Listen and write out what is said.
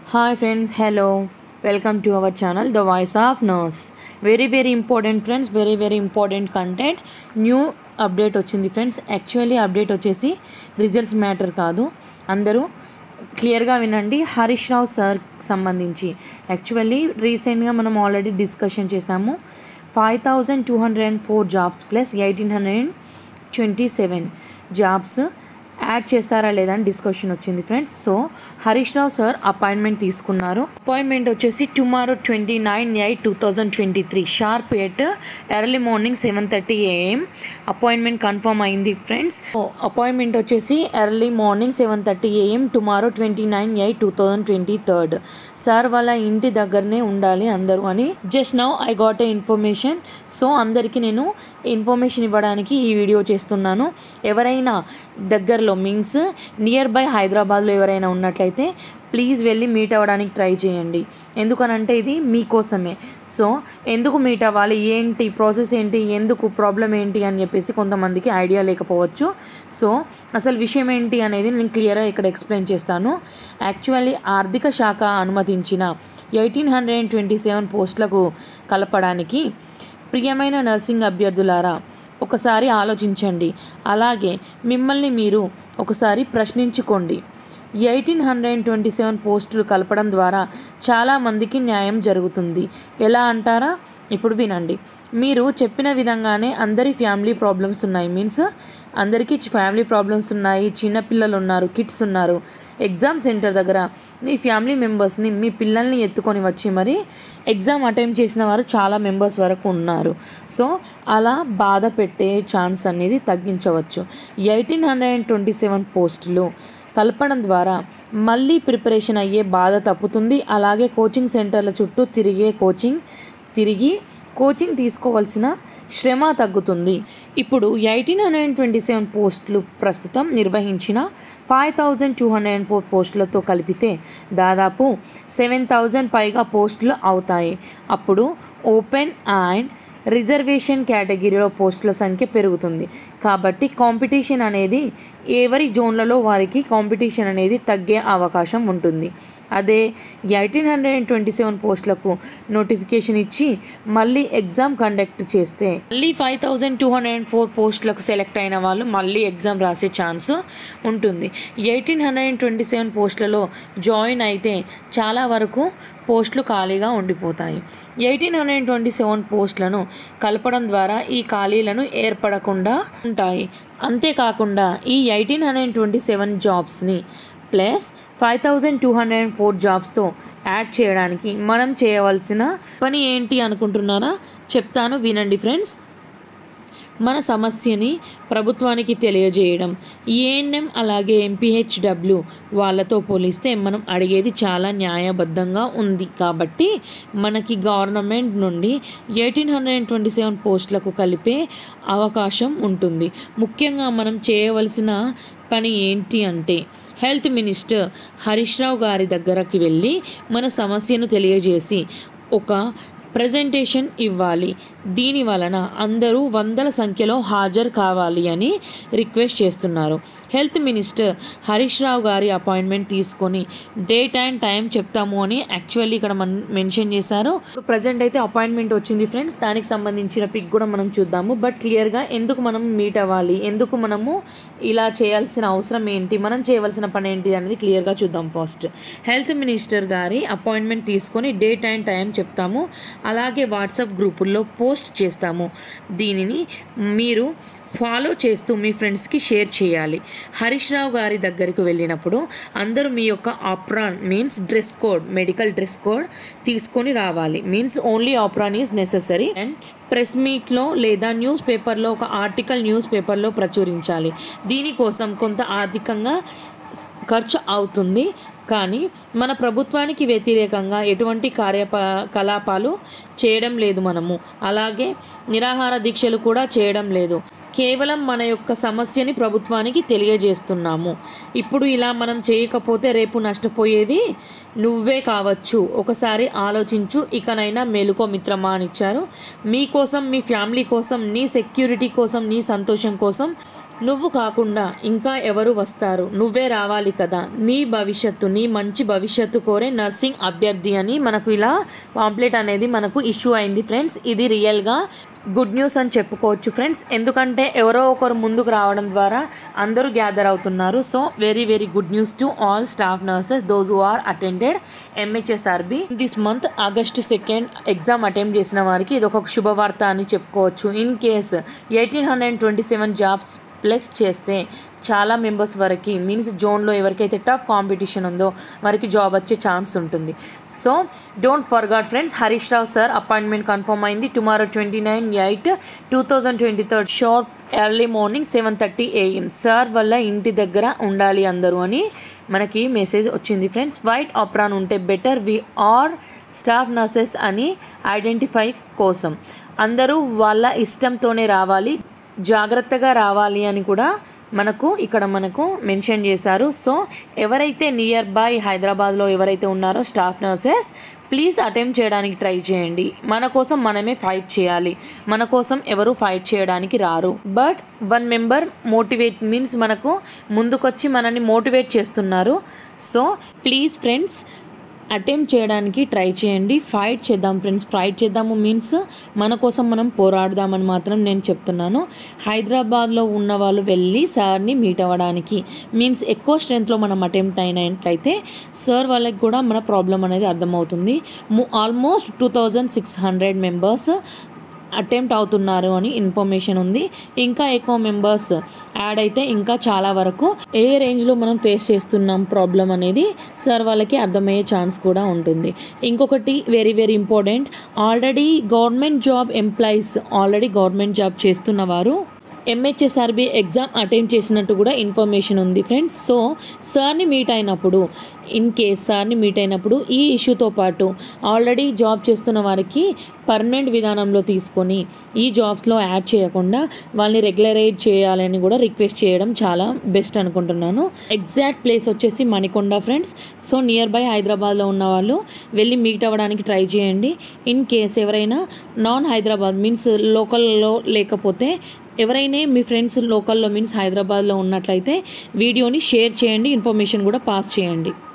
hi friends hello welcome to our channel the voice of nurse very very important friends very very important content new update వచ్చింది friends actually update వచ్చేసి results matter కాదు అందరూ క్లియర్గా వినండి Harish Rao sir సంబంధించి actually రీసెంట్గా మనం already discussion చేసాము five thousand two hundred and four jobs plus eighteen hundred and twenty seven jobs add చేస్తారా లేదా అని డిస్కషన్ వచ్చింది friends so Harish Rao sir appointment తీసుకున్నారు అపాయింట్మెంట్ వచ్చేసి tomorrow twenty nine eight two thousand twenty three sharp eight early morning seven thirty AM appointment confirm అయింది friends appointment వచ్చేసి early morning seven thirty AM tomorrow twenty nine eight two thousand twenty third sir వాళ్ళ ఇంటి దగ్గరనే ఉండాలి అందరూ అని just now I got a information so అందరికీ నేను ఇన్ఫర్మేషన్ ఇవ్వడానికి ఈ వీడియో చేస్తున్నాను ఎవరైనా దగ్గరలో మీన్స్ నియర్ బై హైదరాబాద్లో ఎవరైనా ఉన్నట్లయితే ప్లీజ్ వెళ్ళి మీట్ అవ్వడానికి ట్రై చేయండి ఎందుకనంటే ఇది మీకోసమే సో ఎందుకు మీట్ అవ్వాలి ఏంటి ప్రాసెస్ ఏంటి ఎందుకు ప్రాబ్లం ఏంటి అని చెప్పేసి కొంతమందికి ఐడియా లేకపోవచ్చు సో అసలు విషయం ఏంటి అనేది నేను క్లియర్గా ఇక్కడ ఎక్స్ప్లెయిన్ చేస్తాను యాక్చువల్లీ ఆర్థిక శాఖ అనుమతించిన eighteen hundred and twenty seven పోస్టులకు కలపడానికి ప్రియమైన నర్సింగ్ అభ్యర్థులారా ఒకసారి ఆలోచించండి అలాగే మిమ్మల్ని మీరు ఒకసారి ప్రశ్నించుకోండి eighteen hundred and twenty seven పోస్టులు కలపడం ద్వారా చాలామందికి న్యాయం జరుగుతుంది ఎలా అంటారా ఇప్పుడు వినండి మీరు చెప్పిన విధంగానే అందరి ఫ్యామిలీ ప్రాబ్లమ్స్ ఉన్నాయి మీన్స్ అందరికీ ఫ్యామిలీ ప్రాబ్లమ్స్ ఉన్నాయి చిన్నపిల్లలు ఉన్నారు కిడ్స్ ఉన్నారు ఎగ్జామ్ సెంటర్ దగ్గర మీ ఫ్యామిలీ మెంబర్స్ని మీ పిల్లల్ని ఎత్తుకొని వచ్చి మరి ఎగ్జామ్ అటెంప్ట్ చేసిన వారు చాలా మెంబర్స్ వరకు ఉన్నారు సో అలా బాధ పెట్టే ఛాన్స్ అనేది తగ్గించవచ్చు eighteen hundred and twenty seven పోస్టులు కలపడం ద్వారా మళ్ళీ ప్రిపరేషన్ అయ్యే బాధ తప్పుతుంది అలాగే కోచింగ్ సెంటర్ల చుట్టూ తిరిగే కోచింగ్ తిరిగి కోచింగ్ తీసుకోవాల్సిన శ్రమ తగ్గుతుంది ఇప్పుడు eighteen hundred and twenty seven పోస్టులు ప్రస్తుతం నిర్వహించిన five thousand two hundred and four పోస్టులతో కలిపితే దాదాపు సెవెన్ థౌజండ్ పైగా పోస్టులు అవుతాయి అప్పుడు ఓపెన్ అండ్ రిజర్వేషన్ కేటగిరీలో పోస్టుల సంఖ్య పెరుగుతుంది కాబట్టి కాంపిటీషన్ అనేది ఎవరి జోన్లలో వారికి కాంపిటీషన్ అనేది తగ్గే అవకాశం ఉంటుంది అదే eighteen hundred and twenty seven పోస్టులకు నోటిఫికేషన్ ఇచ్చి మళ్ళీ ఎగ్జామ్ కండక్ట్ చేస్తే మళ్ళీ five thousand two hundred and four పోస్టులకు సెలెక్ట్ అయిన వాళ్ళు మళ్ళీ ఎగ్జామ్ రాసే ఛాన్స్ ఉంటుంది eighteen hundred and twenty seven పోస్టులలో జాయిన్ అయితే చాలా వరకు పోస్టులు ఖాళీగా ఉండిపోతాయి ఎయిటీన్ హండ్రెడ్ ట్వంటీ సెవెన్ పోస్టులను కలపడం ద్వారా ఈ ఖాళీలను ఏర్పడకుండా ఉంటాయి అంతేకాకుండా ఈ ఎయిటీన్ హండ్రెడ్ ట్వంటీ సెవెన్ జాబ్స్ని plus five thousand two hundred and four జాబ్స్తో యాడ్ చేయడానికి మనం చేయవలసిన పని ఏంటి అనుకుంటున్నారా చెప్తాను వినండి ఫ్రెండ్స్ మన సమస్యని ప్రభుత్వానికి తెలియజేయడం ఏఎన్ఎం అలాగే ఎంపీహెచ్డబ్ల్యూ వాళ్ళతో పోలిస్తే మనం అడిగేది చాలా న్యాయబద్ధంగా ఉంది కాబట్టి మనకి గవర్నమెంట్ నుండి eighteen hundred and twenty seven పోస్టులకు కలిపే అవకాశం ఉంటుంది ముఖ్యంగా మనం చేయవలసిన పని ఏంటి అంటే హెల్త్ మినిస్టర్ హరీష్ రావు గారి దగ్గరకి వెళ్ళి మన సమస్యను తెలియజేసి ఒక ప్రజెంటేషన్ ఇవ్వాలి దీని వలన అందరూ వందల సంఖ్యలో హాజరు కావాలి అని రిక్వెస్ట్ చేస్తున్నారు హెల్త్ మినిస్టర్ హరీష్ రావు గారి అపాయింట్మెంట్ తీసుకొని డేట్ అండ్ టైం చెప్తాము అని యాక్చువల్లీ ఇక్కడ మన మెన్షన్ చేశారు ఇప్పుడు ప్రజెంట్ అయితే అపాయింట్మెంట్ వచ్చింది ఫ్రెండ్స్ దానికి సంబంధించిన పిక్ కూడా మనం చూద్దాము బట్ క్లియర్గా ఎందుకు మనం మీట్ అవ్వాలి ఎందుకు మనము ఇలా చేయాల్సిన అవసరం ఏంటి మనం చేయవలసిన పని ఏంటి అనేది క్లియర్గా చూద్దాం ఫస్ట్ హెల్త్ మినిస్టర్ గారి అపాయింట్మెంట్ తీసుకొని డేట్ అండ్ టైం చెప్తాము అలాగే వాట్సాప్ గ్రూపుల్లో పోస్ట్ చేస్తాము దీనిని మీరు ఫాలో చేస్తూ మీ ఫ్రెండ్స్కి షేర్ చేయాలి హరీష్ రావు గారి దగ్గరికి వెళ్ళినప్పుడు అందరూ మీ యొక్క apron means dress code medical dress code తీసుకొని రావాలి means only apron is necessary and press మీట్లో లేదా న్యూస్ పేపర్లో ఒక ఆర్టికల్ న్యూస్ పేపర్లో ప్రచురించాలి దీనికోసం కొంత ఆర్థికంగా ఖర్చు అవుతుంది కానీ మన ప్రభుత్వానికి వ్యతిరేకంగా ఎటువంటి కార్యకలాపాలు చేయడం లేదు మనము అలాగే నిరాహార దీక్షలు కూడా చేయడం లేదు కేవలం మన యొక్క సమస్యని ప్రభుత్వానికి తెలియజేస్తున్నాము ఇప్పుడు ఇలా మనం చేయకపోతే రేపు నష్టపోయేది నువ్వే కావచ్చు ఒకసారి ఆలోచించు ఇకనైనా మేలుకో మిత్రమా అని ఇచ్చారు మీకోసం మీ ఫ్యామిలీ కోసం నీ సెక్యూరిటీ కోసం నీ సంతోషం కోసం నువ్వు కాకుండా ఇంకా ఎవరు వస్తారు నువ్వే రావాలి కదా నీ భవిష్యత్తు నీ మంచి భవిష్యత్తు కోరే నర్సింగ్ అభ్యర్థి అని మనకు ఇలా పాంప్లెట్ అనేది మనకు ఇష్యూ అయింది ఫ్రెండ్స్ ఇది రియల్గా గుడ్ న్యూస్ అని చెప్పుకోవచ్చు ఫ్రెండ్స్ ఎందుకంటే ఎవరో ఒకరు ముందుకు రావడం ద్వారా అందరూ గ్యాదర్ అవుతున్నారు so very very good news to all staff nurses those who are attended MHSRB this month August second exam attempt చేసిన వారికి ఇది ఒక శుభవార్త అని చెప్పుకోవచ్చు in case eighteen hundred twenty seven jobs plus చేస్తే చాలా మెంబర్స్ వరకు మీన్స్ జోన్లో ఎవరికైతే టఫ్ కాంపిటీషన్ ఉందో వారికి జాబ్ వచ్చే ఛాన్స్ ఉంటుంది so don't forgot friends Harish Rao sir appointment confirm అయింది tomorrow twenty nine eight two thousand twenty third sharp early morning seven thirty AM sir వల్ల ఇంటి దగ్గర ఉండాలి అందరూ అని మనకి మెసేజ్ వచ్చింది ఫ్రెండ్స్ వైట్ ఆప్రాన్ ఉంటే better we are staff nurses అని ఐడెంటిఫై కోసం అందరూ వాళ్ళ ఇష్టంతోనే రావాలి జాగ్రత్తగా రావాలి అని కూడా మనకు ఇక్కడ మనకు మెన్షన్ చేశారు సో ఎవరైతే నియర్ బై హైదరాబాద్లో ఎవరైతే ఉన్నారో స్టాఫ్ నర్సెస్ ప్లీజ్ అటెంప్ట్ చేయడానికి ట్రై చేయండి మన కోసం మనమే ఫైట్ చేయాలి మన కోసం ఎవరు ఫైట్ చేయడానికి రారు but one member motivate means మనకు ముందుకొచ్చి మనల్ని మోటివేట్ చేస్తున్నారు సో ప్లీజ్ ఫ్రెండ్స్ అటెంప్ట్ చేయడానికి ట్రై చేయండి ఫైట్ చేద్దాం ఫ్రెండ్స్ ఫైట్ చేద్దాము మీన్స్ మన కోసం మనం పోరాడదామని మాత్రం నేను చెప్తున్నాను హైదరాబాద్లో ఉన్న వాళ్ళు వెళ్ళి సార్ని మీట్ అవ్వడానికి మీన్స్ ఎక్కువ స్ట్రెంత్లో మనం అటెంప్ట్ అయినట్లయితే సార్ వాళ్ళకి కూడా మన ప్రాబ్లం అనేది అర్థమవుతుంది almost two thousand six hundred members attempt అవుతున్నారు అని ఇన్ఫర్మేషన్ ఉంది ఇంకా ఎక్కువ మెంబర్స్ యాడ్ అయితే ఇంకా చాలా వరకు ఏ రేంజ్లో మనం ఫేస్ చేస్తున్నాం ప్రాబ్లం అనేది సార్ వాళ్ళకి అర్థమయ్యే ఛాన్స్ కూడా ఉంటుంది ఇంకొకటి very very important already government job employees already government job చేస్తున్న వారు ఎంహెచ్ఎస్ఆర్బి ఎగ్జామ్ అటెంప్ట్ చేసినట్టు కూడా ఇన్ఫర్మేషన్ ఉంది ఫ్రెండ్స్ సో సార్ని మీట్ అయినప్పుడు ఇన్ కేస్ సార్ని మీట్ అయినప్పుడు ఈ ఇష్యూతో పాటు ఆల్రెడీ జాబ్ చేస్తున్న వారికి పర్మనెంట్ విధానంలో తీసుకొని ఈ జాబ్స్లో యాడ్ చేయకుండా వాళ్ళని రెగ్యులరైజ్ చేయాలని కూడా రిక్వెస్ట్ చేయడం చాలా బెస్ట్ అనుకుంటున్నాను ఎగ్జాక్ట్ ప్లేస్ వచ్చేసి Manikonda friends so near by హైదరాబాద్లో ఉన్న వాళ్ళు వెళ్ళి మీట్ అవ్వడానికి ట్రై చేయండి ఇన్ కేస్ ఎవరైనా నాన్ హైదరాబాద్ మీన్స్ లోకల్లో లేకపోతే ఎవరైనా మీ ఫ్రెండ్స్ లోకల్లో మీన్స్ హైదరాబాద్లో ఉన్నట్లయితే వీడియోని షేర్ చేయండి ఇన్ఫర్మేషన్ కూడా పాస్ చేయండి